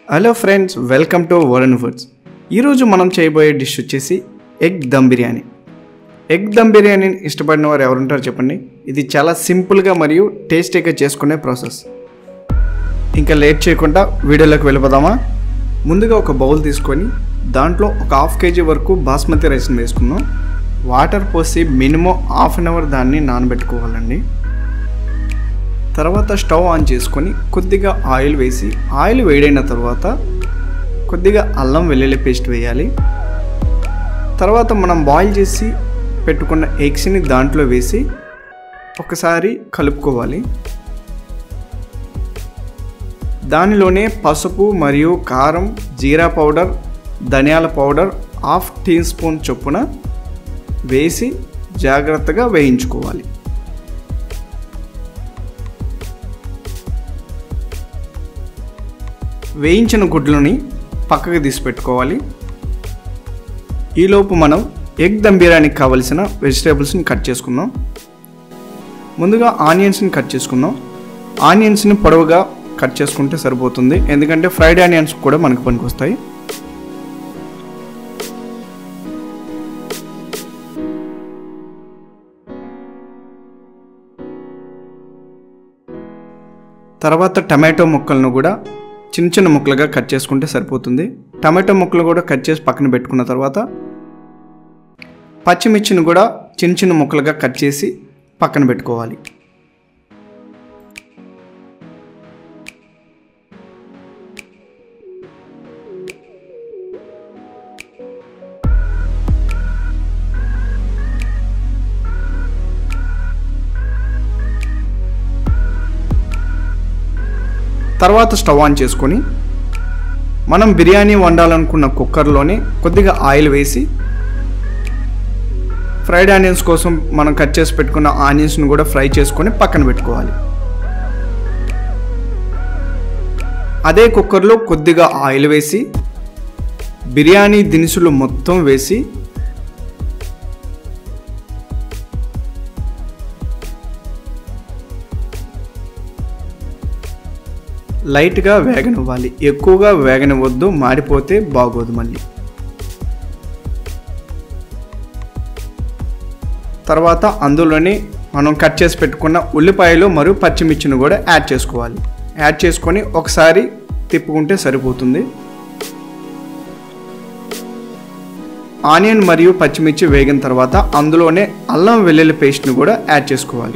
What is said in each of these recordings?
hello friends welcome to world foods ఈరోజు మనం చేయబోయే డిష్ వచ్చేసి ఎగ్ దమ్ బిర్యానీ ఎగ్ దమ్ బిర్యానీని ఇష్టపడిన వారు ఎవరుంటారో చెప్పండి ఇది చాలా సింపుల్గా మరియు టేస్టీగా చేసుకునే ప్రాసెస్ ఇంకా లేట్ చేయకుండా వీడియోలోకి వెళ్ళిపోదామా ముందుగా ఒక బౌల్ తీసుకొని దాంట్లో ఒక హాఫ్ కేజీ వరకు బాస్మతి రైస్ని వేసుకుందాం వాటర్ పోసి మినిమం హాఫ్ అన్ అవర్ దాన్ని నానబెట్టుకోవాలండి తర్వాత స్టవ్ ఆన్ చేసుకొని కొద్దిగా ఆయిల్ వేసి ఆయిల్ వేడైన తర్వాత కొద్దిగా అల్లం వెల్లుల్లి పేస్ట్ వేయాలి తర్వాత మనం బాయిల్ చేసి పెట్టుకున్న ఎగ్స్ని దాంట్లో వేసి ఒకసారి కలుపుకోవాలి దానిలోనే పసుపు మరియు కారం జీరా పౌడర్ ధనియాల పౌడర్ హాఫ్ టీ స్పూన్ చొప్పున వేసి జాగ్రత్తగా వేయించుకోవాలి వేయించిన గుడ్లని పక్కకు తీసి పెట్టుకోవాలి ఈలోపు మనం ఎగ్ దమ్ బిర్యానీకి కావలసిన వెజిటేబుల్స్ని కట్ చేసుకుందాం ముందుగా ఆనియన్స్ని కట్ చేసుకుందాం ఆనియన్స్ని పొడవుగా కట్ చేసుకుంటే సరిపోతుంది ఎందుకంటే ఫ్రైడ్ ఆనియన్స్ కూడా మనకు పనికొస్తాయి తర్వాత టమాటో ముక్కలను కూడా చిన్న చిన్న ముక్కలుగా కట్ చేసుకుంటే సరిపోతుంది టమాటో ముక్కలు కూడా కట్ చేసి పక్కన పెట్టుకున్న తర్వాత పచ్చిమిర్చిని కూడా చిన్న చిన్న ముక్కలుగా కట్ చేసి పక్కన పెట్టుకోవాలి తర్వాత స్టవ్ ఆన్ చేసుకొని మనం బిర్యానీ వండాలనుకున్న కుక్కర్లోనే కొద్దిగా ఆయిల్ వేసి ఫ్రైడ్ ఆనియన్స్ కోసం మనం కట్ చేసి పెట్టుకున్న ఆనియన్స్ని కూడా ఫ్రై చేసుకొని పక్కన పెట్టుకోవాలి అదే కుక్కర్లో కొద్దిగా ఆయిల్ వేసి బిర్యానీ దినుసులు మొత్తం వేసి లైట్గా వేగనివ్వాలి ఎక్కువగా వేగనివ్వద్దు మాడిపోతే బాగోదు మళ్ళీ తర్వాత అందులోనే మనం కట్ చేసి పెట్టుకున్న ఉల్లిపాయలు మరియు పచ్చిమిర్చిని కూడా యాడ్ చేసుకోవాలి యాడ్ చేసుకొని ఒకసారి తిప్పుకుంటే సరిపోతుంది ఆనియన్ మరియు పచ్చిమిర్చి వేగిన తర్వాత అందులోనే అల్లం వెల్లుల్లి పేస్ట్ని కూడా యాడ్ చేసుకోవాలి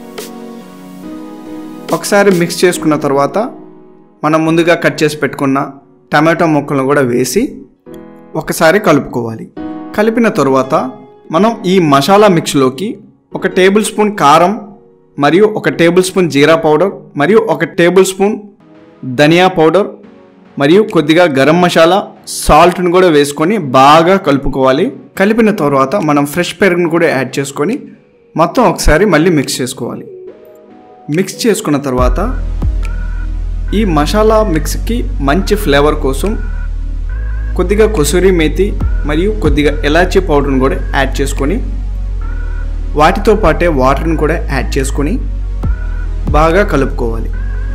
ఒకసారి మిక్స్ చేసుకున్న తర్వాత మనం ముందుగా కట్ చేసి పెట్టుకున్న టమాటో ముక్కలను కూడా వేసి ఒకసారి కలుపుకోవాలి కలిపిన తరువాత మనం ఈ మసాలా మిక్స్లోకి ఒక టేబుల్ స్పూన్ కారం మరియు ఒక టేబుల్ స్పూన్ జీరా పౌడర్ మరియు ఒక టేబుల్ స్పూన్ ధనియా పౌడర్ మరియు కొద్దిగా గరం మసాలా సాల్ట్ని కూడా వేసుకొని బాగా కలుపుకోవాలి కలిపిన తర్వాత మనం ఫ్రెష్ పెరుగును కూడా యాడ్ చేసుకొని మొత్తం ఒకసారి మళ్ళీ మిక్స్ చేసుకోవాలి మిక్స్ చేసుకున్న తర్వాత ఈ మసాలా మిక్స్కి మంచి ఫ్లేవర్ కోసం కొద్దిగా కసూరి మేతి మరియు కొద్దిగా ఎలాచీ పౌడర్ని కూడా యాడ్ చేసుకొని వాటితో పాటే వాటర్ని కూడా యాడ్ చేసుకొని బాగా కలుపుకోవాలి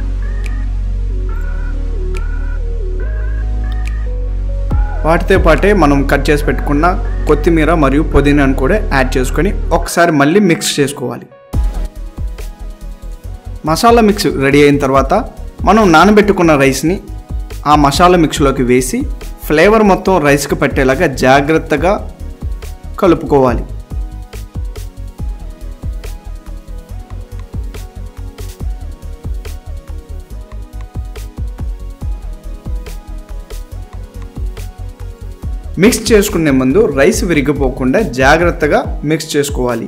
వాటితో పాటే మనం కట్ చేసి పెట్టుకున్న కొత్తిమీర మరియు పుదీనాను కూడా యాడ్ చేసుకొని ఒకసారి మళ్ళీ మిక్స్ చేసుకోవాలి మసాలా మిక్స్ రెడీ అయిన తర్వాత మనం నానబెట్టుకున్న రైస్ని ఆ మసాలా మిక్స్లోకి వేసి ఫ్లేవర్ మొత్తం రైస్కి పట్టేలాగా జాగ్రత్తగా కలుపుకోవాలి మిక్స్ చేసుకునే ముందు రైస్ విరిగిపోకుండా జాగ్రత్తగా మిక్స్ చేసుకోవాలి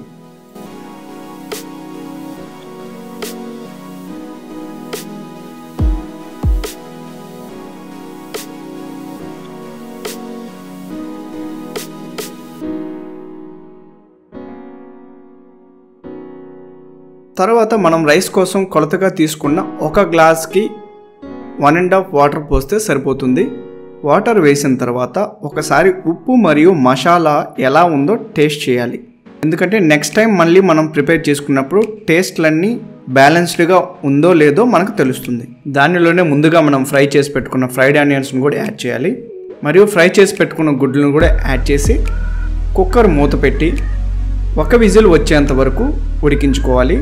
తర్వాత మనం రైస్ కోసం కొలతగా తీసుకున్న ఒక గ్లాస్కి వన్ అండ్ హాఫ్ వాటర్ పోస్తే సరిపోతుంది వాటర్ వేసిన తర్వాత ఒకసారి ఉప్పు మరియు మసాలా ఎలా ఉందో టేస్ట్ చేయాలి ఎందుకంటే నెక్స్ట్ టైం మళ్ళీ మనం ప్రిపేర్ చేసుకున్నప్పుడు టేస్ట్లన్నీ బ్యాలెన్స్డ్గా ఉందో లేదో మనకు తెలుస్తుంది దానిలోనే ముందుగా మనం ఫ్రై చేసి పెట్టుకున్న ఫ్రైడ్ ఆనియన్స్ని కూడా యాడ్ చేయాలి మరియు ఫ్రై చేసి పెట్టుకున్న గుడ్లను కూడా యాడ్ చేసి కుక్కర్ మూత పెట్టి ఒక విజిల్ వచ్చేంత వరకు ఉడికించుకోవాలి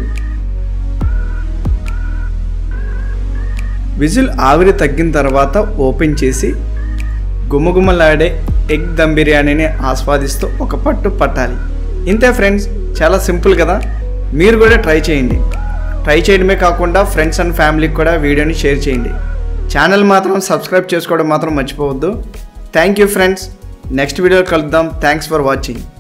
విజిల్ ఆవిరి తగ్గిన తర్వాత ఓపెన్ చేసి గుమగుమలాడే ఎగ్ దమ్ బిర్యానీని ఆస్వాదిస్తూ ఒక పట్టు పట్టాలి ఇంతే ఫ్రెండ్స్ చాలా సింపుల్ కదా మీరు కూడా ట్రై చేయండి ట్రై చేయడమే కాకుండా ఫ్రెండ్స్ అండ్ ఫ్యామిలీకి కూడా వీడియోని షేర్ చేయండి ఛానల్ మాత్రం సబ్స్క్రైబ్ చేసుకోవడం మాత్రం మర్చిపోవద్దు thank you friends next video కలుద్దాం థ్యాంక్స్ ఫర్ వాచింగ్